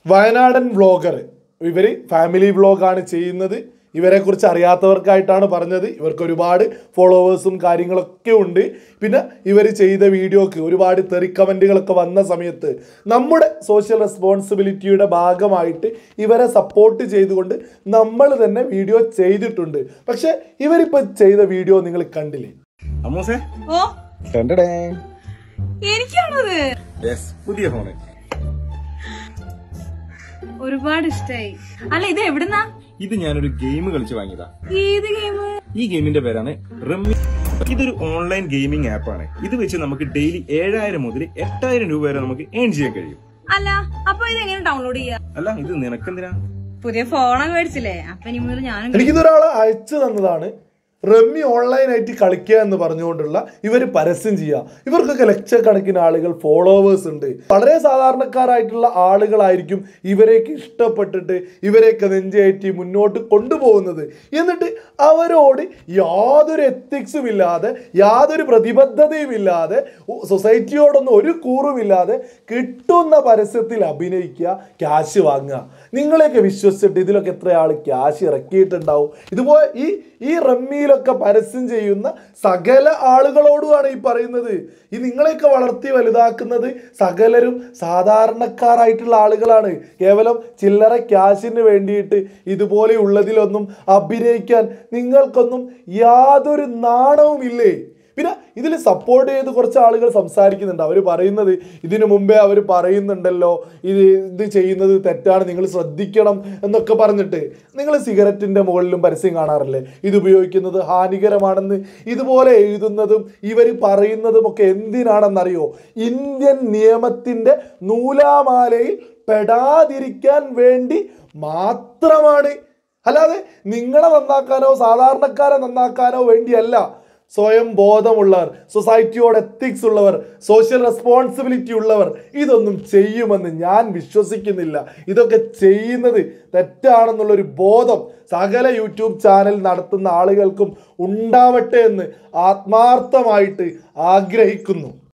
വയനാടൻ വ്ളോഗർ ഇവർ ഫാമിലി വ്ളോഗാണ് ചെയ്യുന്നത് ഇവരെക്കുറിച്ച് അറിയാത്തവർക്കായിട്ടാണ് പറഞ്ഞത് ഇവർക്ക് ഒരുപാട് ഫോളോവേഴ്സും കാര്യങ്ങളൊക്കെ ഉണ്ട് പിന്നെ ഇവർ ചെയ്ത വീഡിയോക്ക് ഒരുപാട് തെറി കമൻറ്റുകളൊക്കെ വന്ന സമയത്ത് നമ്മുടെ സോഷ്യൽ റെസ്പോൺസിബിലിറ്റിയുടെ ഭാഗമായിട്ട് ഇവരെ സപ്പോർട്ട് ചെയ്തുകൊണ്ട് നമ്മൾ തന്നെ വീഡിയോ ചെയ്തിട്ടുണ്ട് പക്ഷേ ഇവരിപ്പോൾ ചെയ്ത വീഡിയോ നിങ്ങൾ കണ്ടില്ലേ അമ്മൂസേ ഓ കണ്ടടേ എനിക്കാണത് യെസ് പുതിയ ഫോണ് ഒരുപാട് ഇഷ്ടായി അല്ല ഇത് എവിടുന്നാ ഇത് ഞാനൊരു ഗെയിം കളിച്ച് വാങ്ങിയതാ ഏത് ഗെയിം ഈ ഗെയിമിന്റെ പേരാണ് റമ്മി ഇതൊരു ഓൺലൈൻ ഗെയിമിംഗ് ആപ്പാണ് ഇത് വെച്ച് നമുക്ക് ഡെയിലി ഏഴായിരം മുതൽ എട്ടായിരം രൂപ വരെ നമുക്ക് ഏൺ ചെയ്യാൻ കഴിയും അല്ല അപ്പൊ ഇത് എങ്ങനെ ഡൗൺലോഡ് ചെയ്യാ അല്ല ഇത് നിനക്കെന്തിനാ പുതിയ ഫോണൊക്കെ മേടിച്ചില്ലേ അപ്പൊ ഇനി മുതൽ ഞാനും എനിക്കിതൊരാൾ അയച്ചു തന്നതാണ് റമ്മി ഓൺലൈനായിട്ട് കളിക്കുക എന്ന് പറഞ്ഞുകൊണ്ടുള്ള ഇവർ പരസ്യം ചെയ്യുക ഇവർക്കൊക്കെ ലക്ഷക്കണക്കിന് ആളുകൾ ഫോളോവേഴ്സ് ഉണ്ട് വളരെ സാധാരണക്കാരായിട്ടുള്ള ആളുകളായിരിക്കും ഇവരെയൊക്കെ ഇഷ്ടപ്പെട്ടിട്ട് ഇവരെയൊക്കെ നെഞ്ചേറ്റി മുന്നോട്ട് കൊണ്ടുപോകുന്നത് എന്നിട്ട് അവരോട് യാതൊരു എത്തിക്സും ഇല്ലാതെ യാതൊരു പ്രതിബദ്ധതയും ഇല്ലാതെ സൊസൈറ്റിയോടൊന്നും ഒരു കൂറുമില്ലാതെ കിട്ടുന്ന പരസ്യത്തിൽ അഭിനയിക്കുക ക്യാഷ് വാങ്ങുക നിങ്ങളെയൊക്കെ വിശ്വസിച്ചിട്ട് ഇതിലൊക്കെ എത്ര ആൾ ക്യാഷ് ഇറക്കിയിട്ടുണ്ടാവും ഇതുപോലെ ഈ ഈ റമ്മിയിലൊക്കെ പരസ്യം ചെയ്യുന്ന സകല ആളുകളോടുമാണ് ഈ പറയുന്നത് ഈ നിങ്ങളെയൊക്കെ വളർത്തി വലുതാക്കുന്നത് സകലരും സാധാരണക്കാരായിട്ടുള്ള ആളുകളാണ് കേവലം ചില്ലറ ക്യാഷിന് വേണ്ടിയിട്ട് ഇതുപോലെയുള്ളതിലൊന്നും അഭിനയിക്കാൻ നിങ്ങൾക്കൊന്നും യാതൊരു നാണവുമില്ലേ പിന്നെ ഇതിൽ സപ്പോർട്ട് ചെയ്ത് കുറച്ച് ആളുകൾ സംസാരിക്കുന്നുണ്ട് അവർ പറയുന്നത് ഇതിനു മുമ്പേ അവർ പറയുന്നുണ്ടല്ലോ ഇത് ഇത് ചെയ്യുന്നത് തെറ്റാണ് നിങ്ങൾ ശ്രദ്ധിക്കണം എന്നൊക്കെ പറഞ്ഞിട്ട് നിങ്ങൾ സിഗരറ്റിൻ്റെ മുകളിലും പരസ്യം കാണാറില്ലേ ഇത് ഉപയോഗിക്കുന്നത് ഹാനികരമാണെന്ന് ഇതുപോലെ എഴുതുന്നതും ഇവർ പറയുന്നതും ഒക്കെ എന്തിനാണെന്നറിയോ ഇന്ത്യൻ നിയമത്തിൻ്റെ നൂലാമാലയിൽ പെടാതിരിക്കാൻ വേണ്ടി മാത്രമാണ് അല്ലാതെ നിങ്ങളെ നന്നാക്കാനോ സാധാരണക്കാരെ നന്നാക്കാനോ വേണ്ടിയല്ല സ്വയം ബോധമുള്ളവർ സൊസൈറ്റിയോട് എത്തിക്സ് ഉള്ളവർ സോഷ്യൽ റെസ്പോൺസിബിലിറ്റി ഉള്ളവർ ഇതൊന്നും ചെയ്യുമെന്ന് ഞാൻ വിശ്വസിക്കുന്നില്ല ഇതൊക്കെ ചെയ്യുന്നത് തെറ്റാണെന്നുള്ളൊരു ബോധം സകല യൂട്യൂബ് ചാനൽ നടത്തുന്ന ആളുകൾക്കും ഉണ്ടാവട്ടെ എന്ന് ആത്മാർത്ഥമായിട്ട് ആഗ്രഹിക്കുന്നു